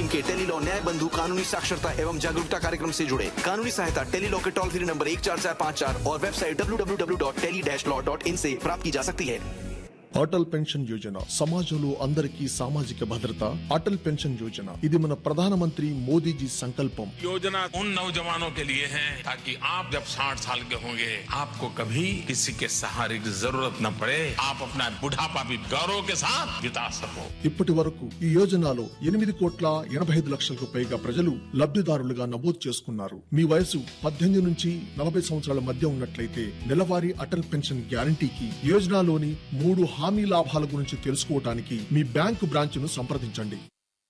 team के tele law न्याय बंधु कानूनी साक्षरता एवं जागरूकता कार्यक्रम से जुड़े कानूनी सहायता टेली लॉ के टोल फ्री नंबर एक चार चार पाँच चार और website W W W dot tele dash law dot in से प्राप्त की जा सकती है అటల్ పెన్షన్ యోజన సమాజంలో అందరికీ సామాజిక భద్రత అటల్ పెన్షన్ యోజన ఇది మన ప్రధానమంత్రి మోదీజీ సంకల్పం योजना उन नौजवानों के लिए है ताकि आप जब 60 साल के होंगे आपको कभी किसी के सहारे की जरूरत न पड़े आप अपना बुढ़ापा भी गौरव के साथ बिता सको ఇప్పటి వరకు ఈ యోజనలో ఎనిమిది కోట్ల ఎనభై ఐదు లక్షలకు పైగా ప్రజలు లబ్ధిదారులుగా నమోదు చేసుకున్నారు మీ వయసు పద్దెనిమిది నుంచి నలభై సంవత్సరాల మధ్య ఉన్నట్లయితే నెలవారీ అటల్ పెన్షన్ గ్యారంటీకి యోజనలోని మూడు హామీ లాభాల గురించి తెలుసుకోవటానికి మీ బ్యాంకు బ్రాంచ్ను సంప్రదించండి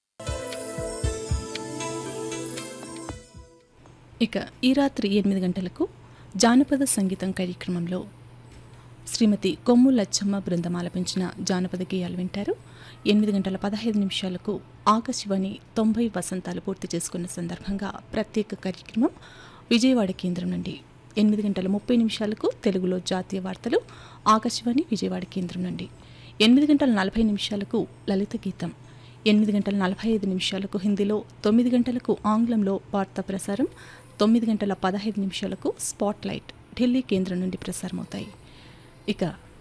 ఇక ఈ రాత్రి ఎనిమిది గంటలకు జానపద సంగీతం కార్యక్రమంలో శ్రీమతి కొమ్ము లచ్చమ్మ బృందం ఆలపించిన జానపద గేయాలు వింటారు ఎనిమిది గంటల పదహైదు నిమిషాలకు ఆకాశవాణి తొంభై వసంతాలు పూర్తి చేసుకున్న సందర్భంగా ప్రత్యేక కార్యక్రమం విజయవాడ కేంద్రం నుండి ఎనిమిది గంటల ముప్పై నిమిషాలకు తెలుగులో జాతీయ వార్తలు ఆకాశవాణి విజయవాడ కేంద్రం నుండి ఎనిమిది గంటల నలభై నిమిషాలకు లలిత గీతం ఎనిమిది గంటల నలభై ఐదు నిమిషాలకు హిందీలో తొమ్మిది గంటలకు ఆంగ్లంలో వార్తా ప్రసారం తొమ్మిది గంటల పదహైదు నిమిషాలకు స్పాట్ లైట్ ఢిల్లీ కేంద్రం నుండి ప్రసారమవుతాయి ఇక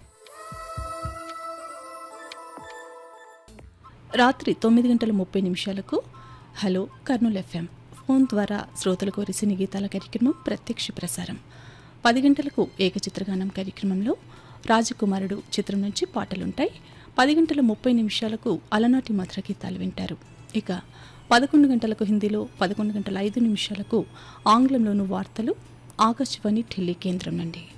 రాత్రి తొమ్మిది గంటల ముప్పై నిమిషాలకు హలో కర్నూలు ఎఫ్ఎం ఫోన్ ద్వారా శ్రోతలు కోరి సినీ గీతాల కార్యక్రమం ప్రత్యక్ష ప్రసారం పది గంటలకు ఏకచిత్రగానం కార్యక్రమంలో రాజకుమారుడు చిత్రం నుంచి పాటలుంటాయి పది గంటల ముప్పై నిమిషాలకు అలనాటి మధుర గీతాలు వింటారు ఇక పదకొండు గంటలకు హిందీలో పదకొండు గంటల ఐదు నిమిషాలకు ఆంగ్లంలోను వార్తలు ఆకాశవాణి ఢిల్లీ కేంద్రం నుండి